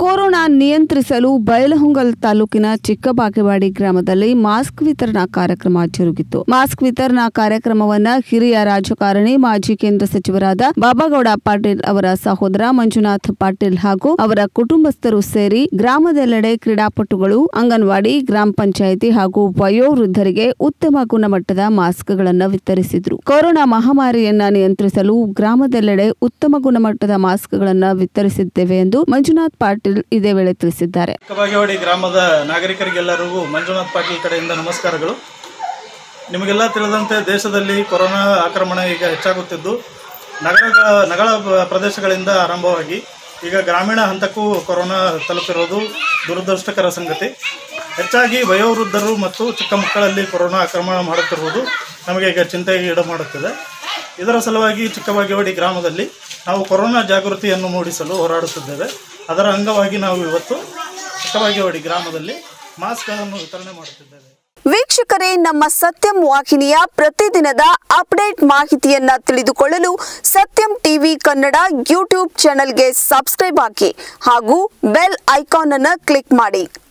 corona ನಿಯಂತ್ರಿಸಲು ಬೈಲಹೊಂಗಲ್ ತಾಲೂಕಿನ ಚಿಕ್ಕಬಾಗೇವಾಡಿ ಗ್ರಾಮದಲ್ಲಿ ಮಾಸ್ಕ್ ವಿತರಣಾ ಕಾರ್ಯಕ್ರಮ ಜರುಗಿತು ಮಾಸ್ಕ್ ವಿತರಣಾ ಕಾರ್ಯಕ್ರಮವನ್ನ ಹಿರಿಯ ರಾಜಕಾರಣಿ ಮಾಜಿ ಕೇಂದ್ರ ಸಚಿವರಾದ ಬಾಬಾಗೌಡ ಪಾಟೀಲ್ ಅವರ ಸಹೋದರ ಮಂಜುನಾಥ್ ಪಾಟೀಲ್ ಹಾಗೂ ಅವರ ಕುಟುಂಬಸ್ಥರು ಸೇರಿ ಗ್ರಾಮದೆಲ್ಲೆಡೆ ಕ್ರೀಡಾಪಟುಗಳು ಅಂಗನವಾಡಿ ಗ್ರಾಮ ಪಂಚಾಯಿತಿ ಹಾಗೂ ವಯೋವೃದ್ಧರಿಗೆ ಉತ್ತಮ ಗುಣಮಟ್ಟದ ಮಾಸ್ಕ್ಗಳನ್ನು ವಿತರಿಸಿದ್ರು ಕೊರೋನಾ ಮಹಾಮಾರಿಯನ್ನ ನಿಯಂತ್ರಿಸಲು ಗ್ರಾಮದೆಲ್ಲೆಡೆ ಉತ್ತಮ ಗುಣಮಟ್ಟದ ಮಾಸ್ಕ್ಗಳನ್ನು ವಿತರಿಸಿದ್ದೇವೆ ಎಂದು ಮಂಜುನಾಥ್ ಪಾಟೀಲ್ ಇದೇ ವೇಳೆ ತಿಳಿಸಿದ್ದಾರೆ ಚಿಕ್ಕಬಾಗೇವಾಡಿ ಗ್ರಾಮದ ನಾಗರಿಕರಿಗೆಲ್ಲರಿಗೂ ಮಂಜುನಾಥ್ ಪಾಟೀಲ್ ಕಡೆಯಿಂದ ನಮಸ್ಕಾರಗಳು ನಿಮಗೆಲ್ಲ ತಿಳಿದಂತೆ ದೇಶದಲ್ಲಿ ಕೊರೋನಾ ಆಕ್ರಮಣ ಈಗ ಹೆಚ್ಚಾಗುತ್ತಿದ್ದು ನಗರಗಳ ನಗರ ಪ್ರ- ಪ್ರದೇಶಗಳಿಂದ ಆರಂಭವಾಗಿ ಈಗ ಗ್ರಾಮೀಣ ಹಂತಕ್ಕೂ ಕೊರೋನಾ ತಲುಪಿರೋದು ದುರದೃಷ್ಟಕರ ಸಂಗತಿ ಹೆಚ್ಚಾಗಿ ವಯೋವೃದ್ಧರು ಮತ್ತು ಚಿಕ್ಕ ಮಕ್ಕಳಲ್ಲಿ ಕೊರೋನಾ ಆಕ್ರಮಣ ಮಾಡುತ್ತಿರುವುದು ನಮಗೆ ಈಗ ಚಿಂತೆಗೆ ಈಡು ಮಾಡುತ್ತಿದೆ ಇದರ ಸಲುವಾಗಿ ಚಿಕ್ಕಬಾಗೇವಾಡಿ ಗ್ರಾಮದಲ್ಲಿ ನಾವು ಕೊರೋನಾ ಜಾಗೃತಿಯನ್ನು ಮೂಡಿಸಲು ಹೋರಾಡುತ್ತಿದ್ದೇವೆ ಅದರ ಅಂಗವಾಗಿ ನಾವು ಇವತ್ತು ಚಿಕ್ಕಬಾಗೇವಾಡಿ ಗ್ರಾಮದಲ್ಲಿ ಮಾಸ್ಕ್ಗಳನ್ನು ವಿತರಣೆ ಮಾಡುತ್ತಿದ್ದೇವೆ ವೀಕ್ಷಕರೇ ನಮ್ಮ ಸತ್ಯಂ ವಾಹಿನಿಯ ಪ್ರತಿದಿನದ ಅಪ್ಡೇಟ್ ಮಾಹಿತಿಯನ್ನ ತಿಳಿದುಕೊಳ್ಳಲು ಸತ್ಯಂ ಟಿವಿ ಕನ್ನಡ ಯೂಟ್ಯೂಬ್ ಚಾನೆಲ್ಗೆ ಸಬ್ಸ್ಕ್ರೈಬ್ ಹಾಕಿ ಹಾಗೂ ಬೆಲ್ ಐಕಾನ್ ಅನ್ನು ಕ್ಲಿಕ್ ಮಾಡಿ